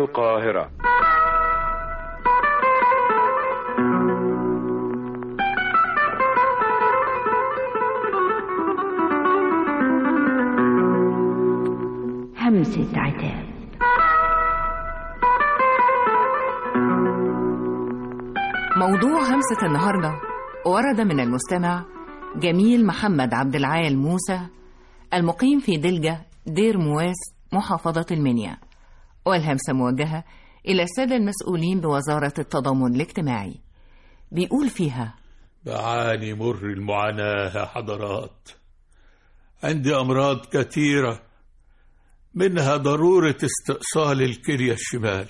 القاهرة همسة عتاب موضوع همسة النهاردة ورد من المستمع جميل محمد عبد العال موسى المقيم في دلجة دير مواس محافظة المنيا والهمسة موجهة إلى السادة المسؤولين بوزارة التضامن الاجتماعي بيقول فيها بعاني مر المعاناة يا حضرات عندي أمراض كثيرة منها ضرورة استئصال الكلية الشمال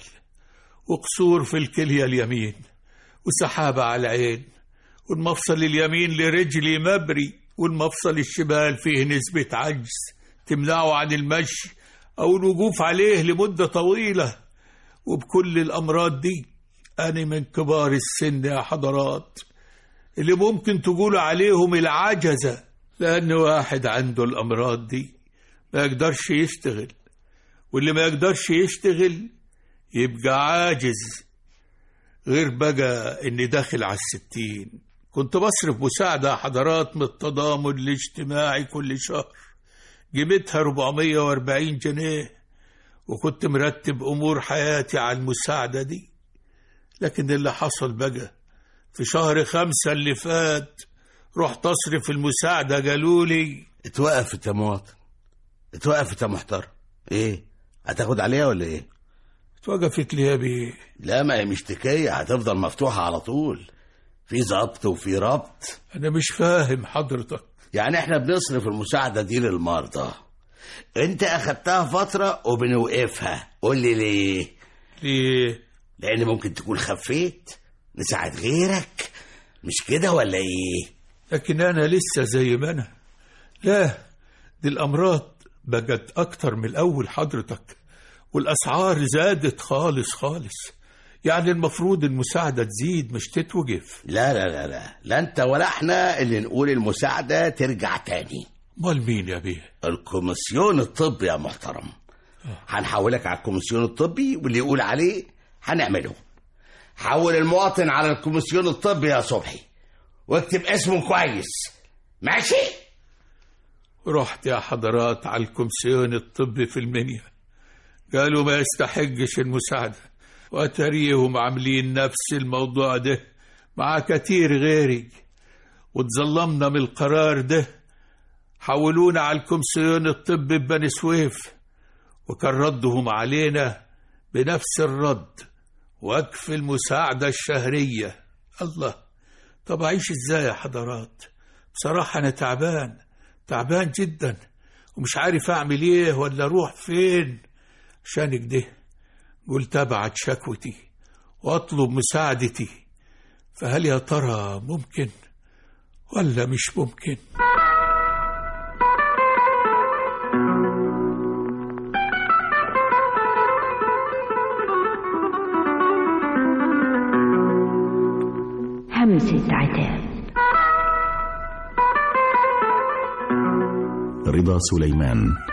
وقصور في الكلية اليمين وسحابة على العين والمفصل اليمين لرجلي مبري والمفصل الشمال فيه نسبة عجز تمنعه عن المشي أو الوقوف عليه لمدة طويلة وبكل الأمراض دي أنا من كبار السن يا حضرات اللي ممكن تقولوا عليهم العجزة لأن واحد عنده الأمراض دي ما يقدرش يشتغل واللي ما يقدرش يشتغل يبقى عاجز غير بقى اني داخل على الستين كنت بصرف مساعدة حضرات من التضامن الاجتماعي كل شهر قيمتها 440 جنيه وكنت مرتب أمور حياتي على المساعدة دي لكن اللي حصل بقى في شهر خمسة اللي فات رحت أصرف المساعدة قالوا لي اتوقفت يا مواطن اتوقفت يا محترم ايه هتاخد عليها ولا ايه اتوقفت لي يا بيه لا ما هي مش تكية هتفضل مفتوحة على طول في ضبط وفي ربط أنا مش فاهم حضرتك يعني احنا بنصرف المساعدة دي للمرضى انت اخدتها فترة وبنوقفها قول لي ليه ليه لان ممكن تكون خفيت نساعد غيرك مش كده ولا ايه لكن أنا لسه زي ما أنا لا دي الأمراض بقت أكتر من الأول حضرتك والأسعار زادت خالص خالص يعني المفروض المساعدة تزيد مش تتوقف لا لا لا لا لا انت ولا احنا اللي نقول المساعدة ترجع تاني مال مين يا بيه الكوميسيون الطبي يا محترم هنحولك على الكوميسيون الطبي واللي يقول عليه هنعمله حول المواطن على الكوميسيون الطبي يا صبحي واكتب اسمه كويس ماشي رحت يا حضرات على الكومسيون الطبي في المنيا قالوا ما يستحقش المساعدة وأتريهم عاملين نفس الموضوع ده مع كتير غيري وتظلمنا من القرار ده حولونا على الكومسيون الطبي ببني سويف وكان ردهم علينا بنفس الرد وقف المساعدة الشهرية الله طب أعيش إزاي يا حضرات بصراحة أنا تعبان تعبان جدا ومش عارف أعمل إيه ولا أروح فين عشان كده قلت أبعت شكوتي وأطلب مساعدتي فهل يا ترى ممكن ولا مش ممكن همسة عتاب رضا سليمان